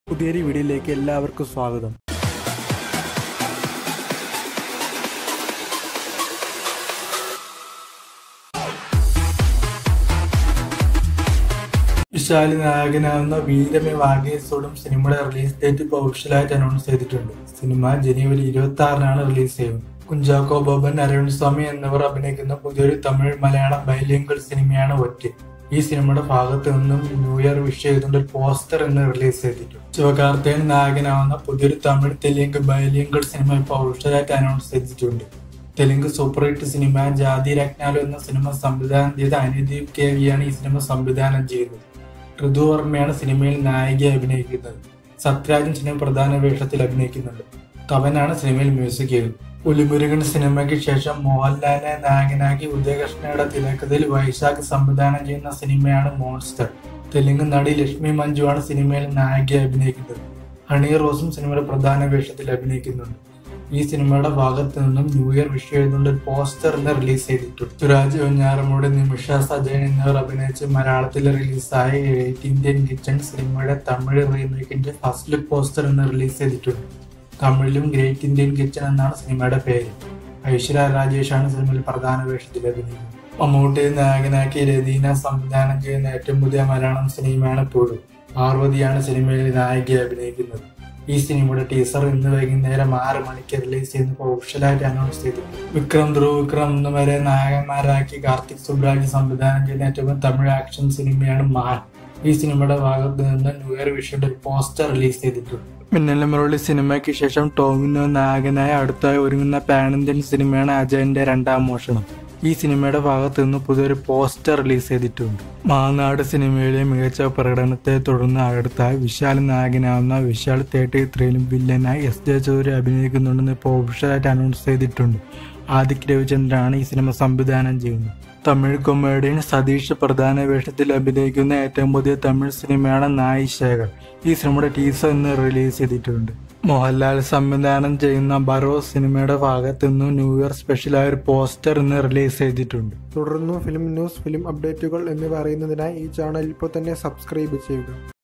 പുതിയൊരു വീഡിയോയിലേക്ക് എല്ലാവർക്കും സ്വാഗതം വിശാലി നായകനാവുന്ന വീരമേ വാഗേസോടും സിനിമയുടെ റിലീസ് ഡേറ്റ് ഇപ്പോൾ ഒഫീഷ്യലായിട്ട് അനൗൺസ് ചെയ്തിട്ടുണ്ട് സിനിമ ജനുവരി ഇരുപത്തി ആറിനാണ് റിലീസ് ചെയ്യുന്നത് കുഞ്ചാക്കോ ബോബൻ അരുൺ സ്വാമി എന്നിവർ അഭിനയിക്കുന്ന പുതിയൊരു തമിഴ് മലയാളം ബൈലിംഗൽ സിനിമയാണ് ഒറ്റ ഈ സിനിമയുടെ ഭാഗത്ത് നിന്നും ന്യൂ ഇയർ വിഷ് ചെയ്തുകൊണ്ട് ഒരു പോസ്റ്റർ ഇന്ന് റിലീസ് ചെയ്തിട്ടുണ്ട് ശിവകാർത്തികൻ നായകനാവുന്ന പുതിയൊരു തമിഴ് തെലുങ്ക് ബൈലിംഗൽ സിനിമ ഇപ്പോൾ ഒഫീഷ്യലായിട്ട് അനൗൺസ് ചെയ്തിട്ടുണ്ട് തെലുങ്ക് സൂപ്പർ ഹിറ്റ് സിനിമ ജാതി രത്നാലു എന്ന സിനിമ സംവിധാനം ചെയ്ത അനിദീപ് കെ വിയാണ് ഈ സിനിമ സംവിധാനം ചെയ്തത് ഋതു വർമ്മയാണ് സിനിമയിൽ നായികയെ അഭിനയിക്കുന്നത് സത്രാജൻ സിനിമ പ്രധാന വേഷത്തിൽ അഭിനയിക്കുന്നുണ്ട് തവനാണ് സിനിമയിൽ മ്യൂസിക് ചെയ്തത് പുലിമുരുകൻ സിനിമയ്ക്ക് ശേഷം മോഹൻലാലിനെ നായകനാക്കി ഉദയകൃഷ്ണയുടെ തിരക്കഥയിൽ വൈശാഖ് സംവിധാനം ചെയ്യുന്ന സിനിമയാണ് മോൺസ്റ്റർ തെലുങ്ക് നടി ലക്ഷ്മി മഞ്ജുവാണ് സിനിമയിൽ നായികയെ അഭിനയിക്കുന്നത് ഹണി റോസും സിനിമയുടെ പ്രധാന വേഷത്തിൽ അഭിനയിക്കുന്നുണ്ട് ഈ സിനിമയുടെ ഭാഗത്ത് നിന്നും ന്യൂ ഇയർ വിഷ് ചെയ്തുകൊണ്ട് ഒരു പോസ്റ്റർ ഇന്ന് റിലീസ് ചെയ്തിട്ടുണ്ട് സുരാജ് വെഞ്ഞാറമൂട് നിമിഷ സജയൻ എന്നിവർ അഭിനയിച്ച് മലയാളത്തിൽ റിലീസായ എയ്റ്റ് ഇന്ത്യൻ കിച്ചൺ സിനിമയുടെ തമിഴ് റീമേക്കിന്റെ ഫസ്റ്റ് ലുക്ക് പോസ്റ്റർ ഇന്ന് റിലീസ് ചെയ്തിട്ടുണ്ട് തമിഴിലും ഗ്രേറ്റ് ഇന്ത്യൻ കിച്ചൺ എന്നാണ് സിനിമയുടെ പേര് ഐശ്വര്യ രാജേഷാണ് സിനിമയിൽ പ്രധാന വേഷത്തിൽ അഭിനയിക്കുന്നത് മമ്മൂട്ടി നായകനാക്കി രതീന സംവിധാനം ചെയ്യുന്ന ഏറ്റവും പുതിയ മലയാളം സിനിമയാണ് പുഴു പാർവതിയാണ് സിനിമയിൽ നായികയെ അഭിനയിക്കുന്നത് ഈ സിനിമയുടെ ടീസർ ഇന്ന് വൈകുന്നേരം ആറ് മണിക്ക് റിലീസ് ചെയ്യുന്ന ഒഫീഷ്യലായിട്ട് അനൗൺസ് ചെയ്തു വിക്രം ധ്രുവ് വിക്രം ഇന്ന് വരെ നായകന്മാരാക്കി കാർത്തിക് സുബ്രാജ് സംവിധാനം ചെയ്യുന്ന ഏറ്റവും തമിഴ് ആക്ഷൻ സിനിമയാണ് മാൻ ഈ സിനിമയുടെ ഭാഗത്ത് നിന്ന് ന്യൂ ഇയർ വിഷയുടെ ഒരു പോസ്റ്റർ റിലീസ് ചെയ്തിട്ടുണ്ട് മിന്നൽ മുരളി സിനിമയ്ക്ക് ശേഷം ടോമിനോ നായകനായ അടുത്തായി ഒരുങ്ങുന്ന പാൻ ഇന്ത്യൻ സിനിമയാണ് അജയന്റെ രണ്ടാം മോഷണം ഈ സിനിമയുടെ ഭാഗത്ത് നിന്ന് പുതിയൊരു പോസ്റ്റർ റിലീസ് ചെയ്തിട്ടുണ്ട് മാങ്ങാട് സിനിമയിലെ മികച്ച പ്രകടനത്തെ തുടർന്ന് അടുത്തായി വിശാൽ നായകനാവുന്ന വിശാൽ തേർട്ടി ത്രീയിലും വില്ലനായി എസ് ജെ ചൗധരി അഭിനയിക്കുന്നുണ്ടെന്ന് ഇപ്പോൾ ഒഫീഷ്യലായിട്ട് അനൗൺസ് ചെയ്തിട്ടുണ്ട് ആദിക് രവിചന്ദ്രനാണ് ഈ സിനിമ സംവിധാനം ചെയ്യുന്നത് തമിഴ് കൊമേഡിയൻ സതീഷ് പ്രധാന വേഷത്തിൽ അഭിനയിക്കുന്ന ഏറ്റവും പുതിയ തമിഴ് സിനിമയാണ് നായി ശേഖർ ഈ സിനിമയുടെ ടീസർ ഇന്ന് റിലീസ് ചെയ്തിട്ടുണ്ട് മോഹൻലാൽ സംവിധാനം ചെയ്യുന്ന ബറോ സിനിമയുടെ ഭാഗത്ത് നിന്നും ന്യൂ ഇയർ സ്പെഷ്യലായ ഒരു പോസ്റ്റർ ഇന്ന് റിലീസ് ചെയ്തിട്ടുണ്ട് തുടർന്നും ഫിലിം ന്യൂസ് ഫിലിം അപ്ഡേറ്റുകൾ എന്നിവ അറിയുന്നതിനായി ഈ ചാനൽ ഇപ്പോൾ തന്നെ സബ്സ്ക്രൈബ് ചെയ്യുക